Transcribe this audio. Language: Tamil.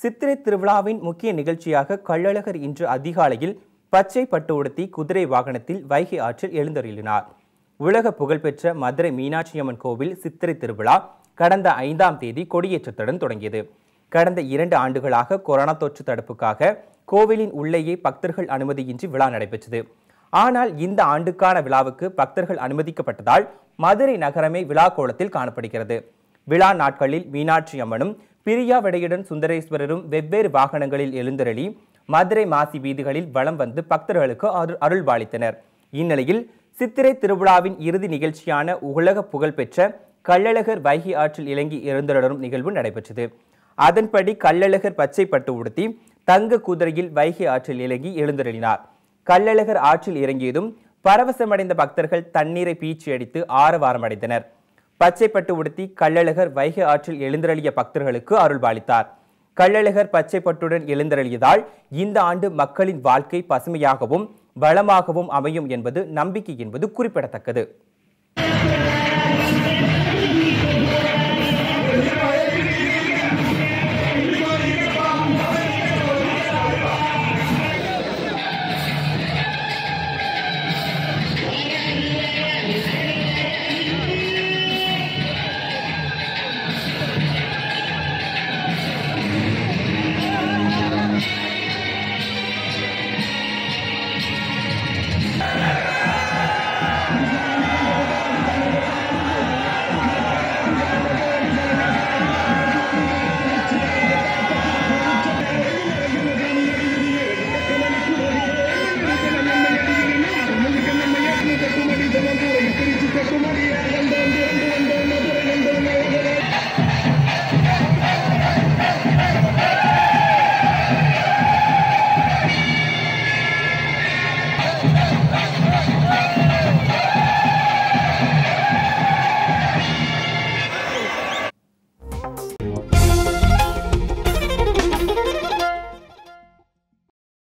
சித்திரை திருவிழாவின் முக்கிய நிகழ்ச்சியாக கள்ளழகர் இன்று அதிகாலையில் பச்சை பட்டு உடுத்தி குதிரை வாகனத்தில் வைகை ஆற்றில் எழுந்தருளினார் உலக புகழ்பெற்ற மதுரை மீனாட்சியம்மன் கோவில் சித்திரை திருவிழா கடந்த ஐந்தாம் தேதி கொடியேற்றத்துடன் தொடங்கியது கடந்த இரண்டு ஆண்டுகளாக கொரோனா தொற்று தடுப்புக்காக கோவிலின் உள்ளேயே பக்தர்கள் அனுமதியின்றி விழா நடைபெற்றது ஆனால் இந்த ஆண்டுக்கான விழாவுக்கு பக்தர்கள் அனுமதிக்கப்பட்டதால் மதுரை நகரமே விழா கோலத்தில் காணப்படுகிறது விழா நாட்களில் மீனாட்சி அம்மனும் பிரியா விடையுடன் சுந்தரேஸ்வரரும் வெவ்வேறு வாகனங்களில் எழுந்தருளி மதுரை மாசி வீதிகளில் வலம் வந்து பக்தர்களுக்கு அரு அருள்பாலித்தனர் இந்நிலையில் சித்திரை திருவிழாவின் இறுதி நிகழ்ச்சியான உலக புகழ்பெற்ற கள்ளழகர் வைகை ஆற்றில் இறங்கி எழுந்தருளும் நிகழ்வு நடைபெற்றது அதன்படி கள்ளழகர் பச்சை பட்டு உடுத்தி தங்க குதிரையில் வைகை ஆற்றில் இறங்கி எழுந்தருளினார் கள்ளழகர் ஆற்றில் இறங்கியதும் பரவசமடைந்த பக்தர்கள் தண்ணீரை பீச்சி அடித்து ஆரவாரம் அடைந்தனர் பச்சைப்பட்டு உடுத்தி கள்ளழகர் வைகை ஆற்றில் எழுந்தருளிய பக்தர்களுக்கு அருள்பாலித்தார் கள்ளழகர் பச்சைப்பட்டுடன் எழுந்தருளியதால் இந்த ஆண்டு மக்களின் வாழ்க்கை பசுமையாகவும் வளமாகவும் அமையும் என்பது நம்பிக்கை என்பது குறிப்பிடத்தக்கது